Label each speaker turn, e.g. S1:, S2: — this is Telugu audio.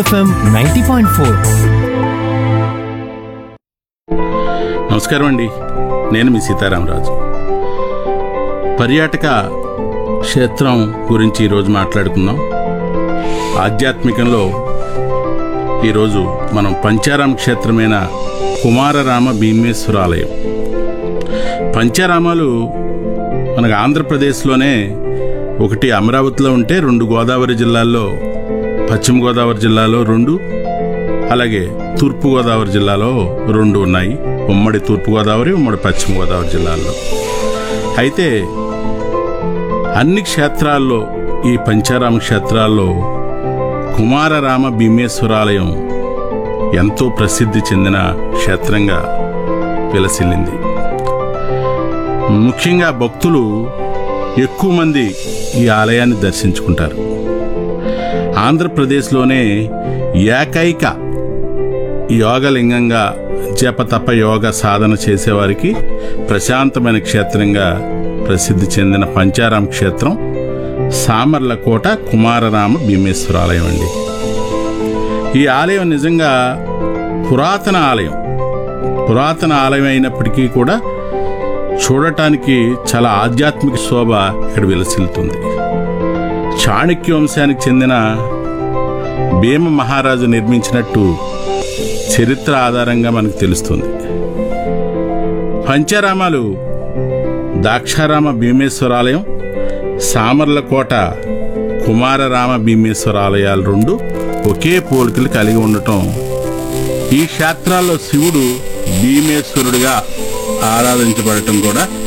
S1: ఎఫ్ఎం నైంటీ పాయింట్ ఫోర్
S2: నమస్కారం అండి నేను మీ సీతారామరాజు పర్యాటక క్షేత్రం గురించి ఈరోజు మాట్లాడుకుందాం ఆధ్యాత్మికంలో ఈరోజు మనం పంచారామ క్షేత్రమైన కుమారరామ భీమేశ్వరాలయం పంచారామాలు మనకు ఆంధ్రప్రదేశ్లోనే ఒకటి అమరావతిలో ఉంటే రెండు గోదావరి జిల్లాల్లో పశ్చిమ గోదావరి జిల్లాలో రెండు అలాగే తూర్పుగోదావరి జిల్లాలో రెండు ఉన్నాయి ఉమ్మడి తూర్పుగోదావరి ఉమ్మడి పశ్చిమ గోదావరి జిల్లాల్లో అయితే అన్ని క్షేత్రాల్లో ఈ పంచారామ క్షేత్రాల్లో కుమారరామ భీమేశ్వరాలయం ఎంతో ప్రసిద్ధి చెందిన క్షేత్రంగా విలసిల్లింది ముఖ్యంగా భక్తులు ఎక్కువ మంది ఈ ఆలయాన్ని దర్శించుకుంటారు ఆంధ్రప్రదేశ్లోనే ఏకైక యోగలింగంగా జపతప యోగ సాధన చేసేవారికి ప్రశాంతమైన క్షేత్రంగా ప్రసిద్ధి చెందిన పంచారాం క్షేత్రం సామర్లకోట కుమారరామ భీమేశ్వరాలయం అండి ఈ ఆలయం నిజంగా పురాతన ఆలయం పురాతన ఆలయం అయినప్పటికీ కూడా చూడటానికి చాలా ఆధ్యాత్మిక శోభ ఇక్కడ విలసిల్లుతుంది చాణక్య వంశానికి చెందిన భీమ మహారాజు నిర్మించినట్టు చరిత్ర ఆధారంగా మనకు తెలుస్తుంది పంచారామాలు దాక్షారామ భీమేశ్వరాలయం సామర్లకోట కుమారరామ భీమేశ్వరాలయాలు రెండు ఒకే పోలికలు కలిగి ఉండటం ఈ క్షేత్రాల్లో శివుడు భీమేశ్వరుడిగా ఆరాధించబడటం కూడా